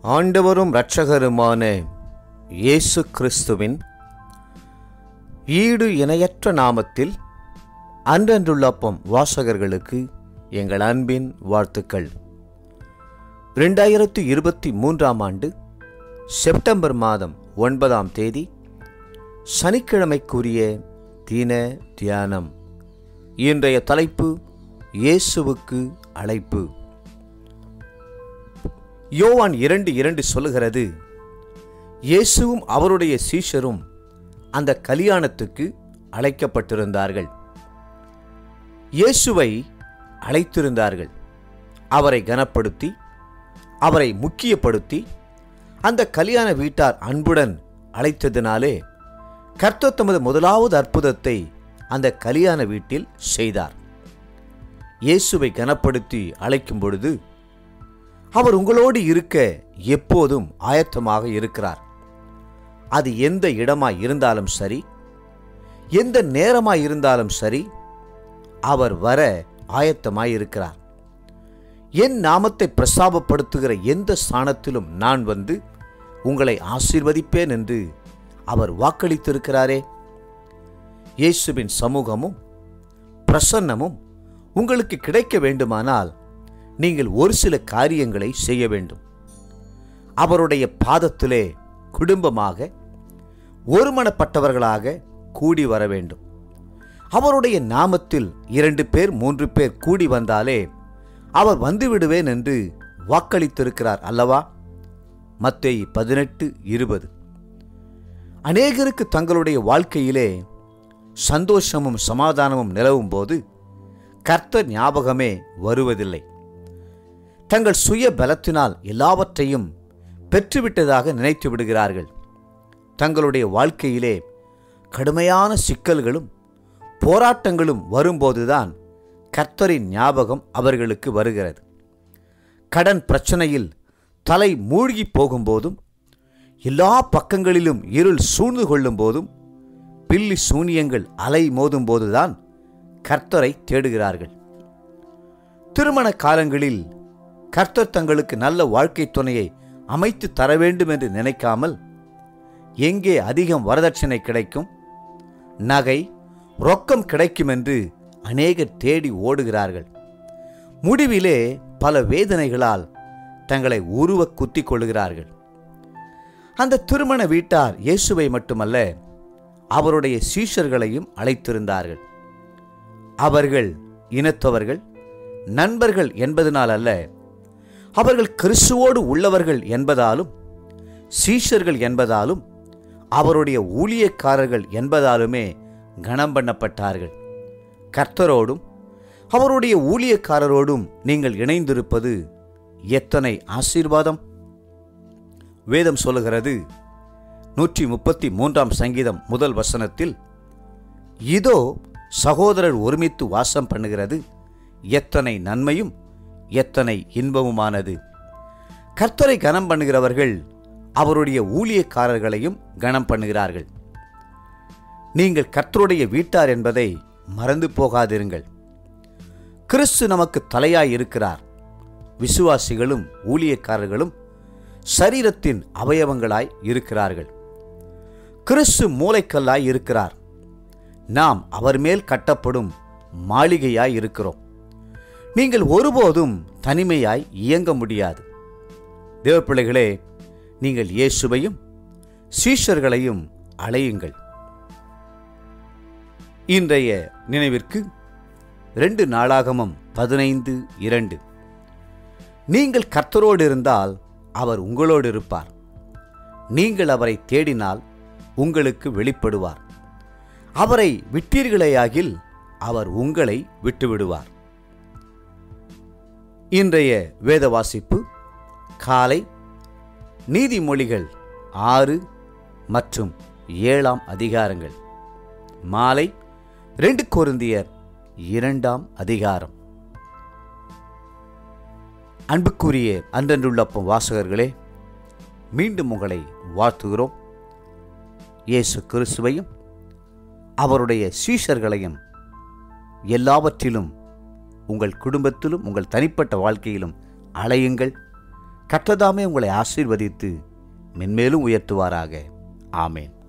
ஆண்டவரும் இரட்சகருமான இயேசு கிறிஸ்துவின் ஈடு இணையற்ற நாமத்தில் அன்றன்றுள்ளப்பம் வாசகர்களுக்கு எங்கள் அன்பின் வாழ்த்துக்கள் ரெண்டாயிரத்து இருபத்தி மூன்றாம் ஆண்டு செப்டம்பர் மாதம் ஒன்பதாம் தேதி சனிக்கிழமைக்குரிய தின தியானம் இன்றைய தலைப்பு இயேசுவுக்கு அழைப்பு யோவான் இரண்டு இரண்டு சொல்லுகிறது இயேசுவும் அவருடைய சீஷரும் அந்த கல்யாணத்துக்கு அழைக்கப்பட்டிருந்தார்கள் இயேசுவை அழைத்திருந்தார்கள் அவரை கனப்படுத்தி அவரை முக்கியப்படுத்தி அந்த கல்யாண வீட்டார் அன்புடன் அழைத்ததினாலே கர்த்தர் தமது முதலாவது அற்புதத்தை அந்த கல்யாண வீட்டில் செய்தார் இயேசுவை கனப்படுத்தி அழைக்கும் பொழுது அவர் உங்களோடு இருக்க எப்போதும் ஆயத்தமாக இருக்கிறார் அது எந்த இடமாய் இருந்தாலும் சரி எந்த நேரமாய் இருந்தாலும் சரி அவர் வர ஆயத்தமாய் இருக்கிறார் என் நாமத்தை பிரசாபப்படுத்துகிற எந்த ஸ்தானத்திலும் நான் வந்து உங்களை ஆசீர்வதிப்பேன் என்று அவர் வாக்களித்திருக்கிறாரே இயேசுவின் சமூகமும் பிரசன்னமும் உங்களுக்கு கிடைக்க வேண்டுமானால் நீங்கள் ஒரு சில காரியங்களை செய்ய வேண்டும் அவருடைய பாதத்திலே குடும்பமாக ஒருமனப்பட்டவர்களாக கூடி வர வேண்டும் அவருடைய நாமத்தில் இரண்டு பேர் மூன்று பேர் கூடி வந்தாலே அவர் வந்து விடுவேன் என்று வாக்களித்திருக்கிறார் அல்லவா மத்தேயு பதினெட்டு இருபது அநேகருக்கு தங்களுடைய வாழ்க்கையிலே சந்தோஷமும் சமாதானமும் நிலவும் போது கர்த்தர் ஞாபகமே வருவதில்லை தங்கள் சுய பலத்தினால் எல்லாவற்றையும் பெற்றுவிட்டதாக நினைத்து விடுகிறார்கள் தங்களுடைய வாழ்க்கையிலே கடுமையான சிக்கல்களும் போராட்டங்களும் வரும்போதுதான் கர்த்தரின் ஞாபகம் அவர்களுக்கு வருகிறது கடன் பிரச்சனையில் தலை மூழ்கி போகும்போதும் எல்லா பக்கங்களிலும் இருள் சூழ்ந்து கொள்ளும் போதும் பில்லி சூனியங்கள் அலை மோதும் போதுதான் கர்த்தரை தேடுகிறார்கள் திருமண காலங்களில் கர்த்தர் தங்களுக்கு நல்ல வாழ்க்கை துணையை அமைத்து தர வேண்டும் என்று நினைக்காமல் எங்கே அதிகம் வரதட்சணை கிடைக்கும் நகை ரொக்கம் கிடைக்கும் என்று அநேகர் தேடி ஓடுகிறார்கள் முடிவிலே பல வேதனைகளால் தங்களை உருவ குத்திக் கொள்கிறார்கள் அந்த திருமண வீட்டார் இயேசுவை மட்டுமல்ல அவருடைய சீஷர்களையும் அழைத்திருந்தார்கள் அவர்கள் இனத்தவர்கள் நண்பர்கள் என்பதனால் அல்ல அவர்கள் கிறிஸ்துவோடு உள்ளவர்கள் என்பதாலும் சீஷர்கள் என்பதாலும் அவருடைய ஊழியக்காரர்கள் என்பதாலுமே கனம் பண்ணப்பட்டார்கள் கர்த்தரோடும் அவருடைய ஊழியக்காரரோடும் நீங்கள் இணைந்திருப்பது எத்தனை ஆசீர்வாதம் வேதம் சொல்லுகிறது நூற்றி முப்பத்தி மூன்றாம் சங்கீதம் முதல் வசனத்தில் இதோ சகோதரர் ஒருமித்து வாசம் பண்ணுகிறது எத்தனை நன்மையும் எத்தனை இன்பமுமானது கர்த்தரை கனம் பண்ணுகிறவர்கள் அவருடைய ஊழியக்காரர்களையும் கனம் பண்ணுகிறார்கள் நீங்கள் கர்த்தருடைய வீட்டார் என்பதை மறந்து போகாதிருங்கள் கிறிஸ்து நமக்கு தலையாய் இருக்கிறார் விசுவாசிகளும் ஊழியக்காரர்களும் சரீரத்தின் அவயவங்களாய் இருக்கிறார்கள் கிறிஸ்து மூளைக்கல்லாய் இருக்கிறார் நாம் அவர் மேல் கட்டப்படும் மாளிகையாய் இருக்கிறோம் நீங்கள் ஒருபோதும் தனிமையாய் இயங்க முடியாது தேவப்பிள்ளைகளே நீங்கள் இயேசுவையும் சீஷர்களையும் அலையுங்கள் இன்றைய நினைவிற்கு ரெண்டு நாளாகமம் பதினைந்து இரண்டு நீங்கள் கர்த்தரோடு இருந்தால் அவர் உங்களோடு இருப்பார் நீங்கள் அவரை தேடினால் உங்களுக்கு வெளிப்படுவார் அவரை விட்டீர்களேயாகில் அவர் உங்களை விட்டுவிடுவார் இன்றைய வேத வாசிப்பு காலை நீதிமொழிகள் ஆறு மற்றும் ஏழாம் அதிகாரங்கள் மாலை ரெண்டு கொருந்தியர் இரண்டாம் அதிகாரம் அன்புக்குரிய அன்றன்றுள்ளப்பம் வாசகர்களே மீண்டும் உங்களை வாழ்த்துகிறோம் இயேசு கிறிஸ்துவையும் அவருடைய சீஷர்களையும் எல்லாவற்றிலும் உங்கள் குடும்பத்திலும் உங்கள் தனிப்பட்ட வாழ்க்கையிலும் அலையுங்கள் கர்த்ததாமே உங்களை ஆசீர்வதித்து மென்மேலும் உயர்த்துவாராக ஆமேன்